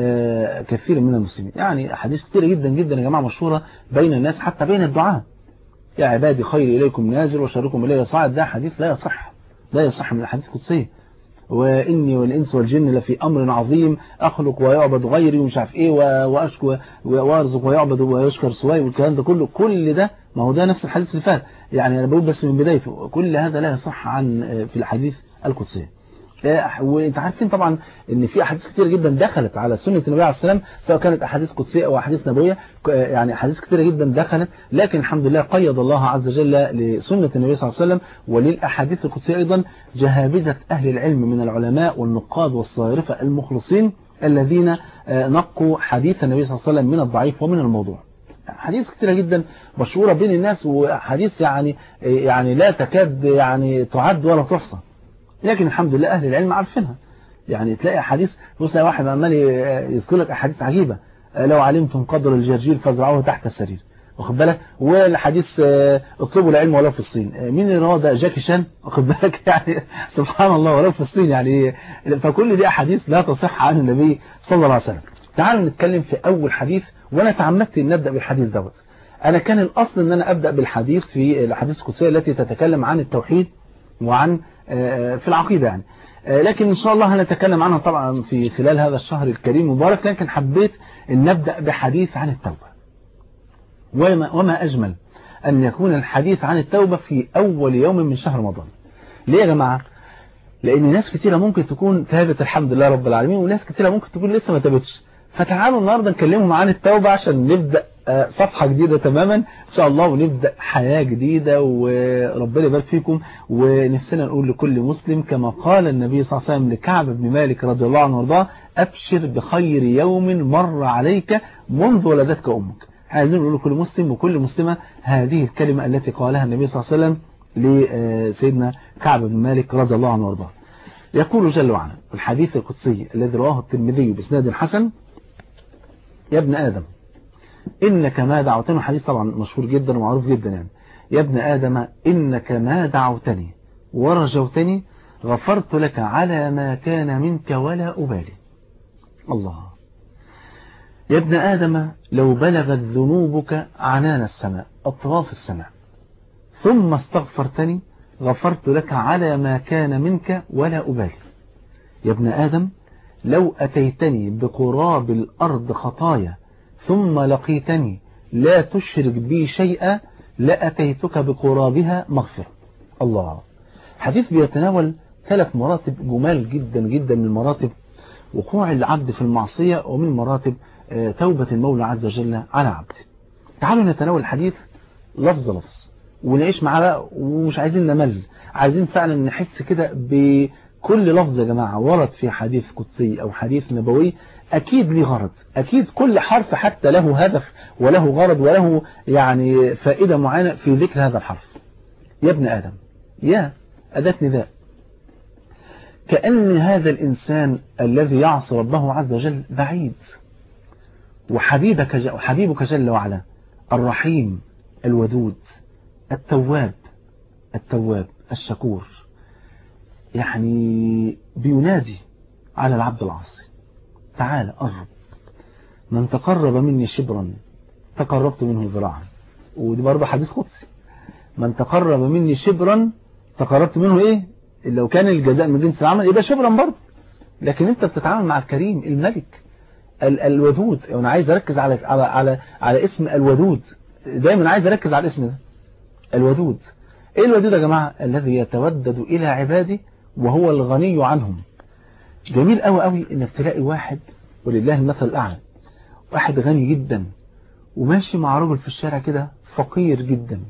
كثير من المسلمين يعني أحاديث كثيرة جدا جدا يا جماعة مشهورة بين الناس حتى بين الدعاء يا عبادي خير إليكم نازل وشركم إليه صاعد ده حديث لا يصح لا يصح من الأحاديث القدسية وإني والإنس والجن لفي أمر عظيم أخلق ويعبد غيري ومش عارف إيه وأشكو وأرزق ويعبد ويشكر سواي والكلام ده كله كل ده ما هو ده نفس الحديث اللي فات يعني أنا بقول بس من بدايته كل هذا لا يصح عن في الحديث القدسية وانت عارفين طبعا ان في احاديث كتير جدا دخلت على سنة النبي عليه السلام سواء كانت احاديث قدسية او احاديث نبوية يعني احاديث كتير جدا دخلت لكن الحمد لله قيد الله عز وجل لسنة النبي صلى الله عليه وسلم وللاحاديث القدسية ايضا جهابذة اهل العلم من العلماء والنقاد والصارفة المخلصين الذين نقوا حديث النبي صلى الله عليه وسلم من الضعيف ومن الموضوع حديث كتيرة جدا مشهورة بين الناس وحديث يعني يعني لا تكاد يعني تعد ولا تحصى لكن الحمد لله أهل العلم عارفينها يعني تلاقي أحاديث بص يا واحد عمال يذكر لك أحاديث عجيبة لو علمتم قدر الجرجير فازرعوه تحت السرير واخد بالك والحديث اطلبوا العلم ولو في الصين مين اللي رواه ده جاكي شان واخد بالك يعني سبحان الله ولو في الصين يعني فكل دي أحاديث لا تصح عن النبي صلى الله عليه وسلم تعالوا نتكلم في أول حديث وأنا تعمدت أن نبدأ بالحديث دوت أنا كان الأصل أن أنا أبدأ بالحديث في الحديث القدسية التي تتكلم عن التوحيد وعن في العقيدة يعني لكن إن شاء الله هنتكلم عنها طبعا في خلال هذا الشهر الكريم المبارك لكن حبيت أن نبدأ بحديث عن التوبة وما, وما أجمل أن يكون الحديث عن التوبة في أول يوم من شهر رمضان ليه يا جماعة لأن ناس كثيرة ممكن تكون تابت الحمد لله رب العالمين وناس كثيرة ممكن تكون لسه ما تابتش فتعالوا النهاردة نكلمهم عن التوبة عشان نبدأ صفحة جديدة تماما إن شاء الله ونبدأ حياة جديدة وربنا يبارك فيكم ونفسنا نقول لكل مسلم كما قال النبي صلى الله عليه وسلم لكعب بن مالك رضي الله عنه وارضاه أبشر بخير يوم مر عليك منذ ولدتك أمك عايزين نقول لكل مسلم وكل مسلمة هذه الكلمة التي قالها النبي صلى الله عليه وسلم لسيدنا كعب بن مالك رضي الله عنه وارضاه يقول جل وعلا الحديث القدسي الذي رواه الترمذي باسناد حسن يا ابن آدم إنك ما دعوتني حديث طبعا مشهور جدا ومعروف جدا يعني يا ابن آدم إنك ما دعوتني ورجوتني غفرت لك على ما كان منك ولا أبالي الله يا ابن آدم لو بلغت ذنوبك عنان السماء أطراف السماء ثم استغفرتني غفرت لك على ما كان منك ولا أبالي يا ابن آدم لو أتيتني بقراب الأرض خطايا ثم لقيتني لا تشرك بي شيئا لأتيتك بقرابها مغفرة الله حديث بيتناول ثلاث مراتب جمال جدا جدا من مراتب وقوع العبد في المعصية ومن مراتب توبة المولى عز وجل على عبده تعالوا نتناول الحديث لفظ لفظ ونعيش معاه بقى ومش عايزين نمل عايزين فعلا نحس كده كل لفظ يا جماعة ورد في حديث قدسي أو حديث نبوي أكيد ليه غرض أكيد كل حرف حتى له هدف وله غرض وله يعني فائدة معينة في ذكر هذا الحرف يا ابن آدم يا أداة نداء كأن هذا الإنسان الذي يعصي ربه عز وجل بعيد وحبيبك وحبيبك جل وعلا الرحيم الودود التواب التواب الشكور يعني بينادي على العبد العاصي تعال قرب من تقرب مني شبرا تقربت منه ذراعا ودي برضه حديث قدسي من تقرب مني شبرا تقربت منه ايه لو كان الجزاء من جنس العمل يبقى شبرا برضه لكن انت بتتعامل مع الكريم الملك ال الودود انا عايز اركز على على على على اسم الودود دايما عايز اركز على الاسم ده الودود ايه الودود يا جماعه الذي يتودد الى عباده وهو الغني عنهم جميل قوي قوي انك تلاقي واحد ولله المثل الاعلى واحد غني جدا وماشي مع رجل في الشارع كده فقير جدا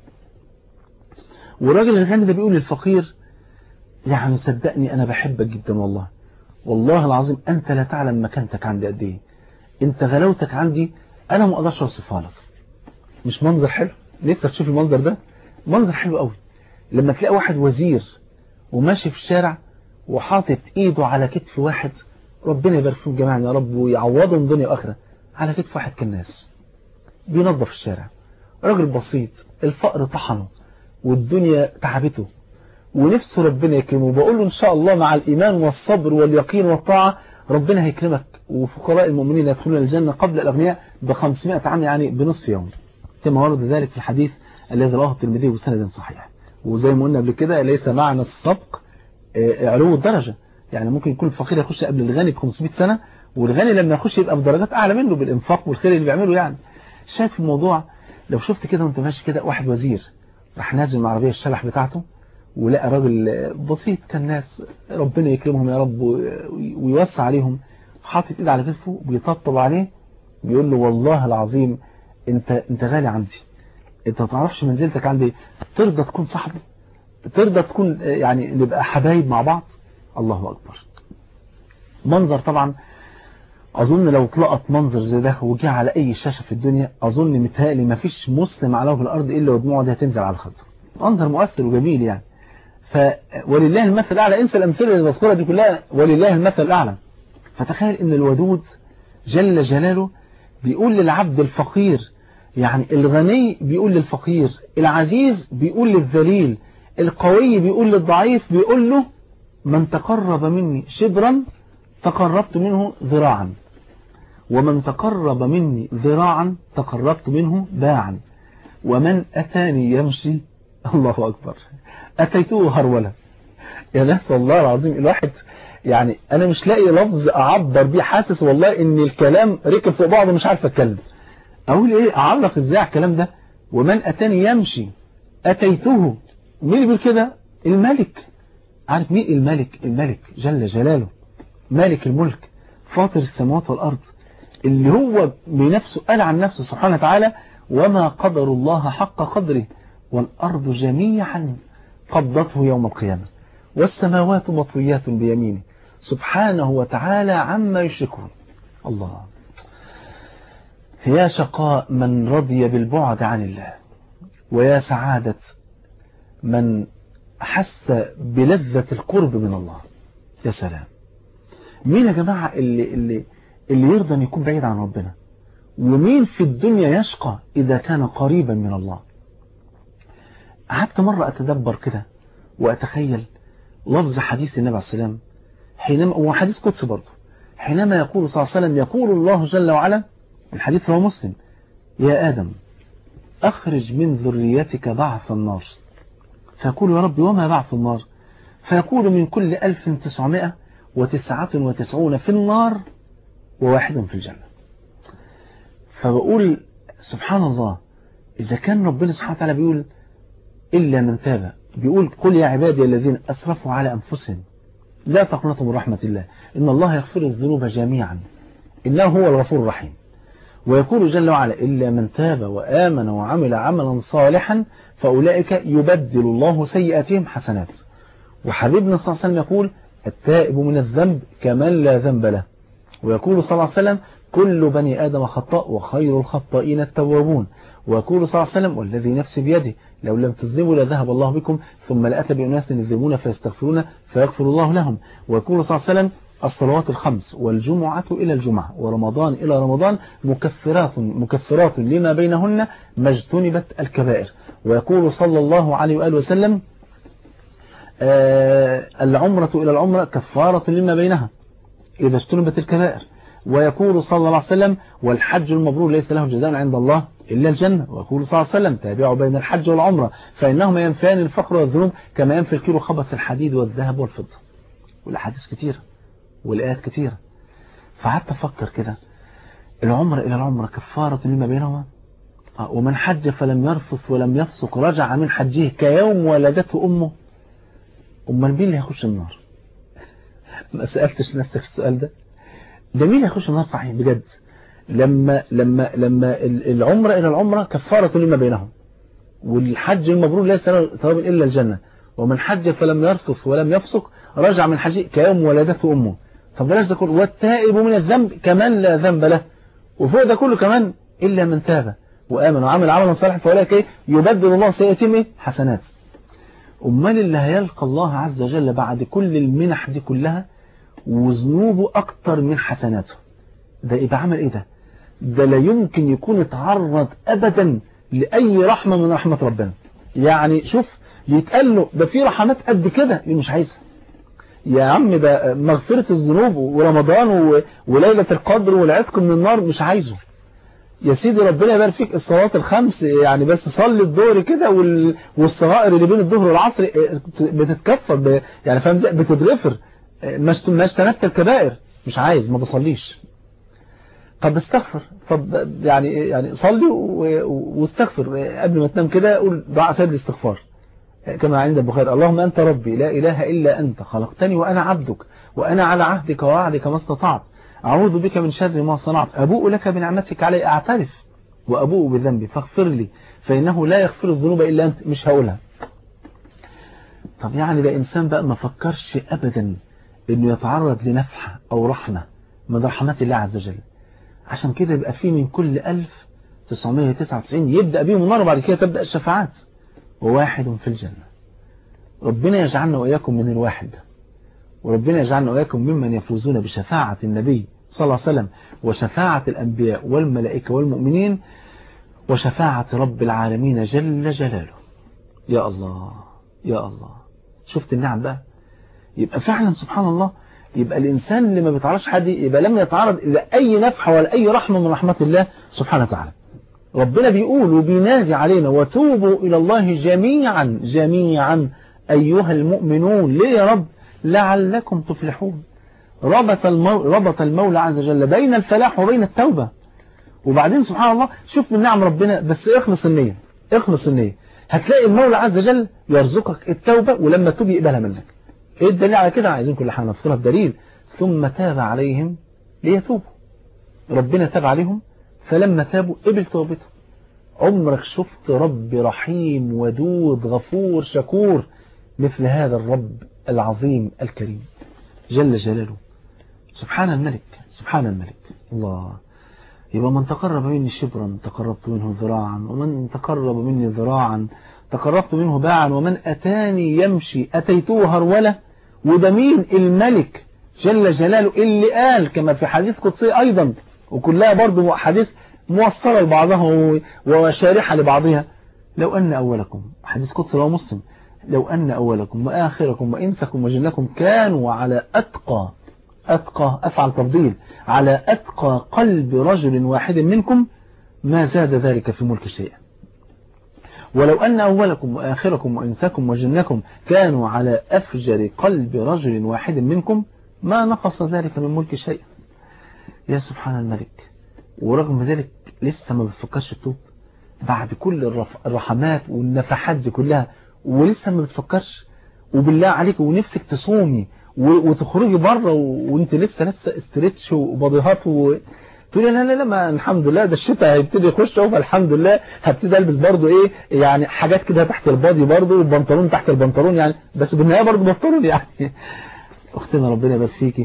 والراجل الغني ده بيقول للفقير يعني صدقني انا بحبك جدا والله والله العظيم انت لا تعلم مكانتك عندي قد ايه انت غلاوتك عندي انا ما اقدرش اوصفها لك مش منظر حلو نفسك تشوف المنظر ده منظر حلو قوي لما تلاقي واحد وزير وماشي في الشارع وحاطط ايده على كتف واحد ربنا يبارك فيهم جميعا يا رب ويعوضهم دنيا واخره على كتف واحد كالناس بينظف الشارع راجل بسيط الفقر طحنه والدنيا تعبته ونفسه ربنا يكرمه بقول له ان شاء الله مع الايمان والصبر واليقين والطاعه ربنا هيكرمك وفقراء المؤمنين يدخلون الجنه قبل الاغنياء ب 500 عام يعني بنصف يوم كما ورد ذلك في الحديث الذي رواه الترمذي بسند صحيح وزي ما قلنا قبل كده ليس معنى السبق علو الدرجة يعني ممكن يكون الفقير يخش قبل الغني ب 500 سنة والغني لما يخش يبقى بدرجات أعلى منه بالإنفاق والخير اللي بيعمله يعني شايف في الموضوع لو شفت كده وانت ماشي كده واحد وزير راح نازل مع عربية الشبح بتاعته ولقى راجل بسيط كان ناس ربنا يكرمهم يا رب ويوسع عليهم حاطط ايد على كتفه وبيطبطب عليه بيقول له والله العظيم انت انت غالي عندي انت ما تعرفش منزلتك عندي ترضى تكون صاحبي ترضى تكون يعني نبقى حبايب مع بعض الله أكبر منظر طبعا أظن لو طلقت منظر زي ده وجه على أي شاشة في الدنيا أظن متهيألي ما فيش مسلم على وجه الأرض إلا ودموعه دي هتنزل على الخد منظر مؤثر وجميل يعني ف ولله المثل الأعلى انسى الأمثلة اللي بذكرها دي كلها ولله المثل الأعلى فتخيل إن الودود جل جلاله بيقول للعبد الفقير يعني الغني بيقول للفقير العزيز بيقول للذليل القوي بيقول للضعيف بيقول له من تقرب مني شبرا تقربت منه ذراعا ومن تقرب مني ذراعا تقربت منه باعا ومن أتاني يمشي الله أكبر أتيته هرولة يا ناس والله العظيم الواحد يعني أنا مش لاقي لفظ أعبر بيه حاسس والله إن الكلام ركب فوق بعضه مش عارف أتكلم أقول إيه أعلق إزاي على الكلام ده ومن أتاني يمشي أتيته مين اللي بيقول كده الملك عارف مين الملك الملك جل جلاله مالك الملك فاطر السماوات والأرض اللي هو بنفسه قال عن نفسه سبحانه وتعالى وما قدر الله حق قدره والأرض جميعا قبضته يوم القيامة والسماوات مطويات بيمينه سبحانه وتعالى عما يشركون الله يا شقاء من رضي بالبعد عن الله ويا سعادة من حس بلذة القرب من الله يا سلام مين يا جماعة اللي, اللي, اللي يرضى أن يكون بعيد عن ربنا ومين في الدنيا يشقى إذا كان قريبا من الله قعدت مرة أتدبر كده وأتخيل لفظ حديث النبي عليه السلام حينما هو حديث قدس برضه حينما يقول صلى الله عليه وسلم يقول الله جل وعلا الحديث هو مسلم يا آدم أخرج من ذريتك ضعف النار فيقول يا رب وما ضعف النار فيقول من كل ألف تسعمائة وتسعة وتسعون في النار وواحد في الجنة فبقول سبحان الله إذا كان ربنا سبحانه وتعالى بيقول إلا من تاب بيقول قل يا عبادي الذين أسرفوا على أنفسهم لا تقنطوا من رحمة الله إن الله يغفر الذنوب جميعا إنه هو الغفور الرحيم ويقول جل وعلا إلا من تاب وآمن وعمل عملا صالحا فأولئك يبدل الله سيئاتهم حسنات وحبيبنا صلى الله عليه وسلم يقول التائب من الذنب كمن لا ذنب له ويقول صلى الله عليه وسلم كل بني آدم خطاء وخير الخطائين التوابون ويقول صلى الله عليه وسلم والذي نفسي بيده لو لم تذنبوا لذهب الله بكم ثم لأتى بأناس يذنبون فيستغفرون فيغفر الله لهم ويقول صلى الله عليه وسلم الصلوات الخمس والجمعة إلى الجمعة ورمضان إلى رمضان مكفرات مكفرات لما بينهن ما اجتنبت الكبائر ويقول صلى الله عليه وآله وسلم آه العمرة إلى العمرة كفارة لما بينها إذا اجتنبت الكبائر ويقول صلى الله عليه وسلم والحج المبرور ليس له جزاء عند الله إلا الجنة ويقول صلى الله عليه وسلم تابعوا بين الحج والعمرة فإنهما ينفيان الفقر والذنوب كما ينفي الكيلو خبث الحديد والذهب والفضة والأحاديث كتيرة والآيات كتيرة فقعدت أفكر كده العمرة إلى العمرة كفارة لما بينهما ومن حج فلم يرفث ولم يفسق رجع من حجه كيوم ولدته أمه أمال مين اللي هيخش النار ما سألتش نفسك السؤال ده ده مين هيخش النار صحيح بجد لما لما لما العمرة إلى العمرة كفارة لما بينهم والحج المبرور ليس له ثواب إلا الجنة ومن حج فلم يرفث ولم يفسق رجع من حجه كيوم ولدته أمه طب بلاش ده كله والتائب من الذنب كمان لا ذنب له وفوق ده كله كمان إلا من تاب وآمن وعمل عملا صالحا فأولئك ايه يبدل الله سيئاتهم ايه حسنات أمال اللي هيلقى الله عز وجل بعد كل المنح دي كلها وذنوبه أكتر من حسناته ده يبقى عمل إيه ده ده لا يمكن يكون اتعرض أبدا لأي رحمة من رحمة ربنا يعني شوف يتقال له ده في رحمات قد كده مش عايزها يا عم ده مغفرة الذنوب ورمضان وليلة القدر والعتق من النار مش عايزه يا سيدي ربنا يبارك فيك الصلوات الخمس يعني بس صلي الظهر كده والصغائر اللي بين الظهر والعصر بتتكفر يعني فاهم بتتغفر ما اجتنبت الكبائر مش عايز ما بصليش طب استغفر طب يعني يعني صلي واستغفر قبل ما تنام كده قول دعاء سيد الاستغفار كما عند البخاري اللهم أنت ربي لا إله إلا أنت خلقتني وأنا عبدك وأنا على عهدك ووعدك ما استطعت أعوذ بك من شر ما صنعت أبوء لك بنعمتك علي أعترف وأبوء بذنبي فاغفر لي فإنه لا يغفر الذنوب إلا أنت مش هقولها طب يعني ده إنسان بقى ما فكرش أبدا إنه يتعرض لنفحة أو رحمة من رحمات الله عز وجل عشان كده يبقى فيه من كل 1999 يبدأ بيهم النار وبعد كده تبدأ الشفاعات وواحد في الجنة ربنا يجعلنا وإياكم من الواحد وربنا يجعلنا وإياكم ممن يفوزون بشفاعة النبي صلى الله عليه وسلم وشفاعة الأنبياء والملائكة والمؤمنين وشفاعة رب العالمين جل جلاله يا الله يا الله شفت النعم بقى يبقى فعلا سبحان الله يبقى الإنسان اللي ما بيتعرضش حد يبقى لم يتعرض إلى أي نفحة ولا أي رحمة من رحمات الله سبحانه وتعالى ربنا بيقول وبينادي علينا وتوبوا إلى الله جميعا جميعا أيها المؤمنون ليه يا رب لعلكم تفلحون ربط, المو... ربط المولى عز وجل بين الفلاح وبين التوبة وبعدين سبحان الله شوف من نعم ربنا بس اخلص النية اخلص النية هتلاقي المولى عز وجل يرزقك التوبة ولما تبي يقبلها منك ايه الدليل على كده عايزين كل حاجة نفصلها بدليل ثم تاب عليهم ليتوبوا ربنا تاب عليهم فلما تابوا قبل توبتهم عمرك شفت رب رحيم ودود غفور شكور مثل هذا الرب العظيم الكريم جل جلاله سبحان الملك سبحان الملك الله يبقى من تقرب مني شبرا تقربت منه ذراعا ومن تقرب مني ذراعا تقربت منه باعا ومن أتاني يمشي أتيته هرولة وده مين الملك جل جلاله اللي قال كما في حديث قدسي أيضا وكلها برضو حديث موصلة لبعضها وشارحة لبعضها لو أن أولكم حديث قدسي رواه مسلم لو أن أولكم وآخركم وإنسكم وجنكم كانوا على أتقى أتقى أفعل تفضيل على أتقى قلب رجل واحد منكم ما زاد ذلك في ملك شيئا ولو أن أولكم وآخركم وإنسكم وجنكم كانوا على أفجر قلب رجل واحد منكم ما نقص ذلك من ملك شيئا يا سبحان الملك ورغم ذلك لسه ما بتفكرش تتوب بعد كل الرحمات والنفحات دي كلها ولسه ما بتفكرش وبالله عليك ونفسك تصومي وتخرجي بره وانت لسه لسه استرتش وبضيهات و... تقول لا لا لا ما الحمد لله ده الشتاء هيبتدي يخش اهو فالحمد لله هبتدي البس برضه ايه يعني حاجات كده تحت البادي برضه والبنطلون تحت البنطلون يعني بس بالنهايه برضه بنطلون يعني اختنا ربنا يبارك فيكي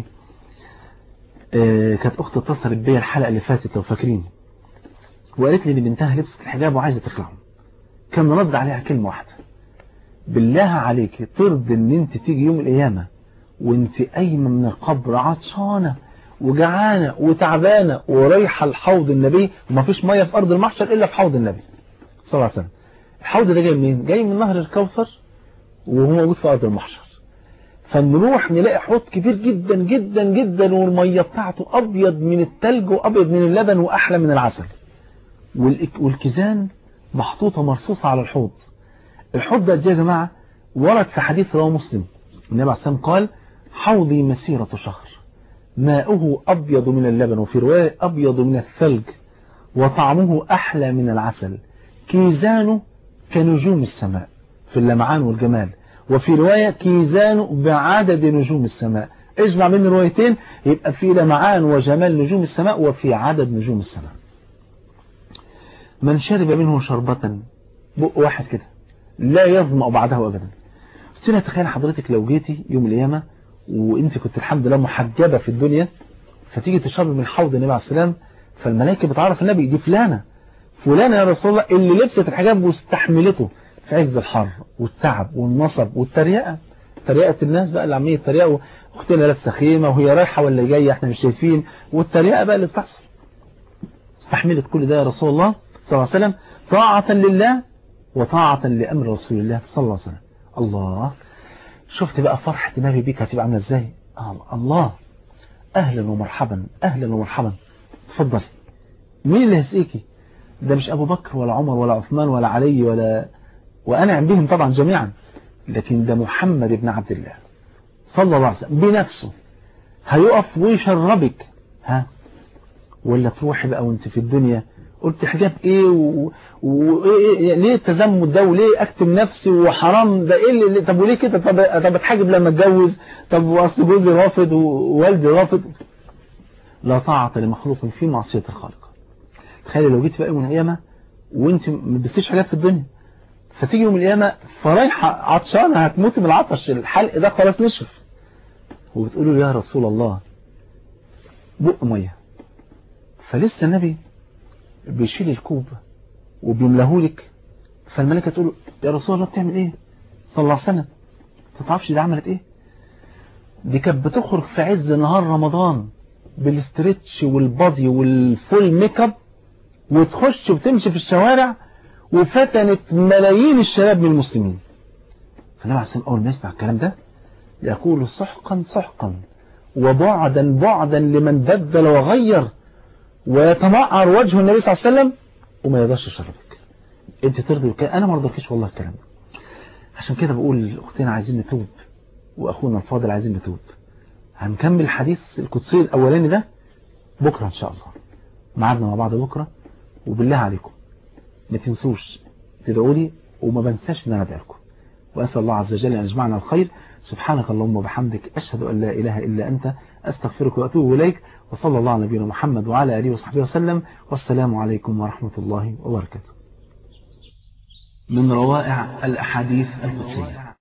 آه كانت اخت اتصلت بيا الحلقه اللي فاتت لو فاكرين وقالت لي ان بنتها لبست الحجاب وعايزه تخلعه كان رد عليها كلمه واحده بالله عليك ترضي ان انت تيجي يوم القيامه وانت قايمه من القبر عطشانه وجعانه وتعبانه ورايحه لحوض النبي ومفيش ميه في ارض المحشر الا في حوض النبي صلى الله عليه وسلم الحوض ده جاي منين جاي من نهر الكوثر وهو موجود في ارض المحشر فنروح نلاقي حوض كبير جدا جدا جدا والميه بتاعته ابيض من التلج وابيض من اللبن واحلى من العسل والكيزان محطوطه مرصوصه على الحوض الحوض ده يا جماعه ورد في حديث رواه مسلم النبي عليه الصلاه قال حوضي مسيره شهر ماؤه ابيض من اللبن وفي روايه ابيض من الثلج وطعمه احلى من العسل كيزانه كنجوم السماء في اللمعان والجمال وفي رواية كيزان بعدد نجوم السماء اجمع بين الروايتين يبقى في لمعان وجمال نجوم السماء وفي عدد نجوم السماء من شرب منه شربة بق واحد كده لا يظمأ بعده أبدا قلت لها تخيل حضرتك لو جيتي يوم القيامة وانت كنت الحمد لله محجبة في الدنيا فتيجي تشرب من حوض النبي عليه السلام فالملائكة بتعرف النبي دي فلانة فلانة يا رسول الله اللي لبست الحجاب واستحملته في عز الحر والتعب والنصب والتريقة تريقة الناس بقى اللي عمالين يتريقوا اختنا لابسه خيمة وهي رايحة ولا جاية احنا مش شايفين والتريقة بقى اللي بتحصل استحملت كل ده يا رسول الله صلى الله عليه وسلم طاعة لله وطاعة لأمر رسول الله صلى الله عليه وسلم الله شفت بقى فرحة النبي بيك هتبقى عاملة ازاي الله اهلا ومرحبا اهلا ومرحبا اتفضل مين اللي هيسقيكي ده مش ابو بكر ولا عمر ولا عثمان ولا علي ولا وأنعم بهم طبعا جميعا لكن ده محمد بن عبد الله صلى الله عليه وسلم بنفسه هيقف ويشربك ها ولا تروحي بقى وانت في الدنيا قلت حجاب ايه و... و... إيه ليه التزمت ده وليه اكتم نفسي وحرام ده ايه اللي طب وليه كده طب طب اتحجب لما اتجوز طب واصل جوزي رافض ووالدي رافض لا طاعة لمخلوق في معصية الخالق تخيل لو جيت بقى يوم القيامة وانت ما بتلبسيش حاجات في الدنيا فتيجي يوم القيامة فرايحة عطشانة هتموت من العطش الحلق ده خلاص نشف وبتقول له يا رسول الله بق مية فلسه النبي بيشيل الكوب وبيملهولك فالملكة تقول له يا رسول الله بتعمل ايه صلى الله عليه وسلم تتعرفش دي عملت ايه دي كانت بتخرج في عز نهار رمضان بالاسترتش والبادي والفول ميك اب وتخش وتمشي في الشوارع وفتنت ملايين الشباب من المسلمين فالنبي عليه الصلاة أول ما يسمع الكلام ده يقول سحقا سحقا وبعدا بعدا لمن بدل وغير ويتمعر وجه النبي صلى الله عليه وسلم وما يقدرش يشربك انت ترضي الكلام انا ما رضيتش والله الكلام ده عشان كده بقول اختنا عايزين نتوب واخونا الفاضل عايزين نتوب هنكمل الحديث القدسي الاولاني ده بكره ان شاء الله معادنا مع بعض بكره وبالله عليكم ما تنسوش تدعوا لي وما بنساش ان انا ادعي لكم واسال الله عز وجل ان يجمعنا الخير سبحانك اللهم وبحمدك اشهد ان لا اله الا انت استغفرك واتوب اليك وصلى الله على نبينا محمد وعلى اله وصحبه وسلم والسلام عليكم ورحمه الله وبركاته من روائع الاحاديث القدسيه